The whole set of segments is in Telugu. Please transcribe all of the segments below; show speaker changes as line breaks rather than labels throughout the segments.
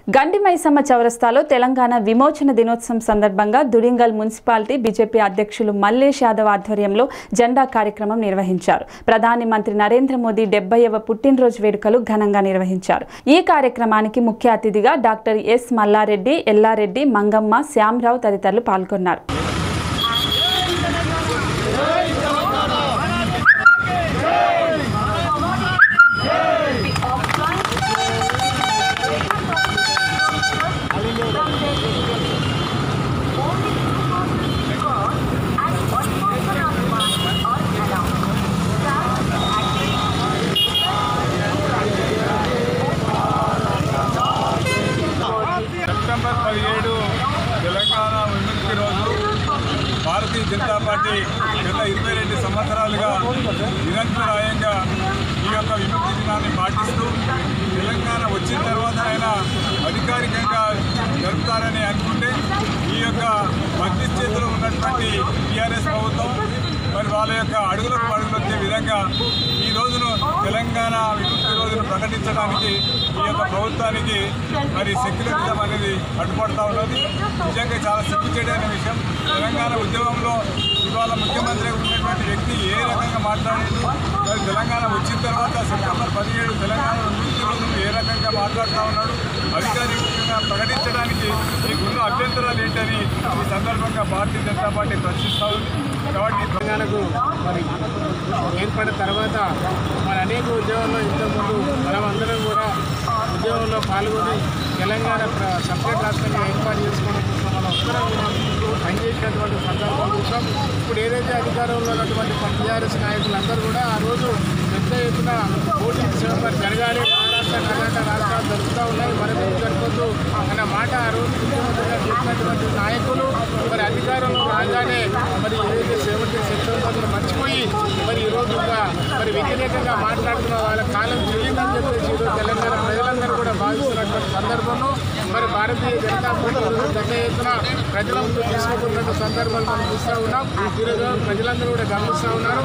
గండి మైసమ్మ చౌరస్తాలో తెలంగాణ విమోచన దినోత్సవం సందర్భంగా దుడింగల్ మున్సిపాలిటీ బీజేపీ అధ్యక్షులు మల్లేష్ యాదవ్ ఆధ్వర్యంలో జెండా కార్యక్రమం నిర్వహించారు ప్రధాని మంత్రి నరేంద్ర మోదీ డెబ్బైవ పుట్టినరోజు వేడుకలు ఘనంగా నిర్వహించారు ఈ కార్యక్రమానికి ముఖ్య అతిథిగా డాక్టర్ ఎస్ మల్లారెడ్డి ఎల్లారెడ్డి మంగమ్మ శ్యామరావు తదితరులు పాల్గొన్నారు
సెప్టెంబర్ పదిహేడు తెలంగాణ విముక్తి రోజు భారతీయ జనతా పార్టీ గత ఇరవై రెండు సంవత్సరాలుగా నిరంతరాయంగా ఈ యొక్క విముక్తి దినాన్ని పాటిస్తూ తెలంగాణ వచ్చిన తర్వాత అయినా అధికారికంగా జరుపుతారని అనుకుంటే ఈ యొక్క మధ్య చేతిలో ఉన్నటువంటి టీఆర్ఎస్ ప్రభుత్వం మరి వాళ్ళ యొక్క అడుగులకు అడుగులు వచ్చే విధంగా ఈ రోజును తెలంగాణ విముక్తి రోజును ప్రకటించడానికి ఈ యొక్క ప్రభుత్వానికి మరి సెక్యులరిజం అనేది అడ్డుపడతా ఉన్నది నిజంగా చాలా సిగ్గుచేటైన విషయం తెలంగాణ ఉద్యమంలో ఇవాళ ముఖ్యమంత్రి ఉన్నటువంటి వ్యక్తి ఏ రకంగా మాట్లాడాడు మరి తెలంగాణ వచ్చిన తర్వాత సెప్టెంబర్ పదిహేడు తెలంగాణ విముక్తి రోజును ఏ రకంగా మాట్లాడుతూ ఉన్నాడు అధికారికంగా ప్రకటించడానికి మీకున్న అభ్యంతరాలు ఏంటని ఈ సందర్భంగా భారతీయ జనతా పార్టీ ప్రశ్నిస్తూ ఉంది కాబట్టి
తెలంగాణకు మరి ఏర్పడిన తర్వాత మరి అనేక ఉద్యోగాల్లో ఇంతకుముందు మనమందరం కూడా ఉద్యోగంలో పాల్గొని తెలంగాణ ప్ర- సపరేట్ రాష్ట్రంగా ఏర్పాటు చేసుకోవడం కోసం మనం అందరం కూడా పనిచేసినటువంటి సందర్భం కోసం ఇప్పుడు ఏదైతే అధికారంలో ఉన్నటువంటి టీఆర్ఎస్ నాయకులందరూ కూడా ఆ రోజు పెద్ద ఎత్తున పోటీ డిసెంబర్ జరగాలి మహారాష్ట్ర కర్ణాటక రాష్ట్రాలు జరుగుతూ ఉన్నాయి మనది జరగదు అన్న మాట ఆ రోజు ముఖ్యమంత్రిగా చెప్పినటువంటి నాయకులు మరి అధికారంలో రాగానే మరి ఏదైతే సెవెంటీ సెప్టెంబర్లో మర్చిపోయి మరి ఈ రోజు ఒక మరి వ్యతిరేకంగా మాట్లాడుతున్న వాళ్ళ కాలం చెల్లిందని చెప్పేసి ఈరోజు తెలంగాణ ప్రజలందరూ కూడా భావిస్తున్నటువంటి సందర్భంలో మరి భారతీయ జనతా పార్టీ ఈరోజు పెద్ద ఎత్తున ప్రజల ముందు తీసుకున్నటువంటి సందర్భాలు మనం చూస్తూ ఉన్నాం ఈరోజు ప్రజలందరూ కూడా గమనిస్తూ ఉన్నారు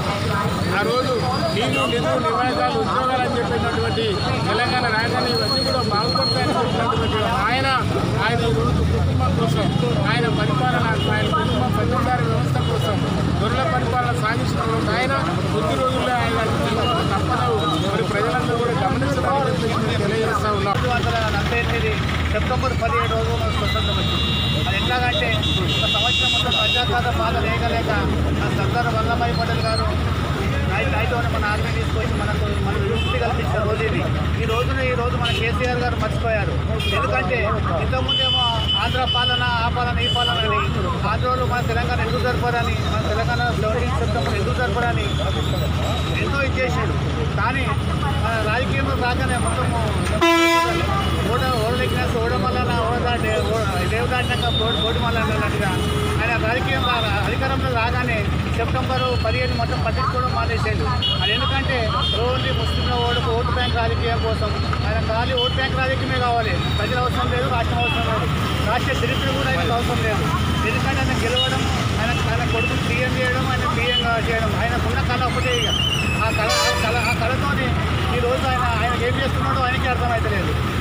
ఆ రోజు నీళ్లు నిధులు నివాసాలు ఉద్యోగాలు అని చెప్పినటువంటి తెలంగాణ రాజధాని ఇవన్నీ కూడా బాగుపడతాయని చెప్పినటువంటి ఆయన ఆయన ఈ రోజు కుటుంబం కోసం ఆయన పరిపాలన ఆయన కుటుంబ ప్రజాచార వ్యవస్థ కోసం దొరల పరిపాలన సాగించడం ఆయన కొద్ది రోజుల్లో ఆయన తప్పదు మరి ప్రజలందరూ కూడా గమనించడానికి చెప్పి తెలియజేస్తా ఉన్నాం
పంతొమ్మిది వందల నలభై ఎనిమిది సెప్టెంబర్ పదిహేడు రోజు మనకు స్వతంత్రం వచ్చింది అది ఎట్లాగంటే ఒక సంవత్సరం మొత్తం ప్రజాపాద పాలన వేయగలేక మన సర్దార్ వల్లభాయ్ పటేల్ గారు నైట్ నైట్ మన ఆర్మీ తీసుకొచ్చి మనకు మన విముక్తి కల్పించిన రోజు ఇది ఈ రోజున ఈ రోజు మన కేసీఆర్ గారు మర్చిపోయారు ఎందుకంటే ఇంతకుముందేమో ఆంధ్ర పాలన ఆ పాలన ఈ పాలన అని ఆంధ్రలో మన తెలంగాణ ఎందుకు జరపరని మన తెలంగాణ సెవెంటీన్ సెప్టెంబర్ ఎందుకు జరపరని ఎంతో ఇచ్చేసాడు కానీ మన రాజకీయంలో రాగానే మొత్తము ఓడ ఓడలెక్కిన ఓడ మల్లన ఓడదాటి దేవు దాటినాక ఓడి ఓడి మల్లన అన్నట్టుగా ఆయన రాజకీయం రా- అధికారంలో రాగానే సెప్టెంబరు పదిహేను మొత్తం పట్టించుకోవడం మానేసాడు అది ఎందుకంటే ఓన్లీ ముస్లింల ఓటు ఓటు బ్యాంక్ రాజకీయం కోసం ఆయన ఖాళీ ఓటు బ్యాంక్ రాజకీయమే కావాలి ప్రజల అవసరం లేదు రాష్ట్రం అవసరం లేదు రాష్ట్ర చరిత్ర కూడా ఆయనకు అవసరం లేదు ఎందుకంటే ఆయన గెలవడం ఆయన ఆయన కొడుకు సీఎం చేయడం ఆయన పీఎంగా చేయడం ఆయనకున్న కళ ఒకటే ఇక ఆ కళ ఆ కళ ఆ కళతోని ఈ రోజు ఆయన ఆయన ఏం చేస్తున్నాడో ఆయనకి అర్థమవుతలేదు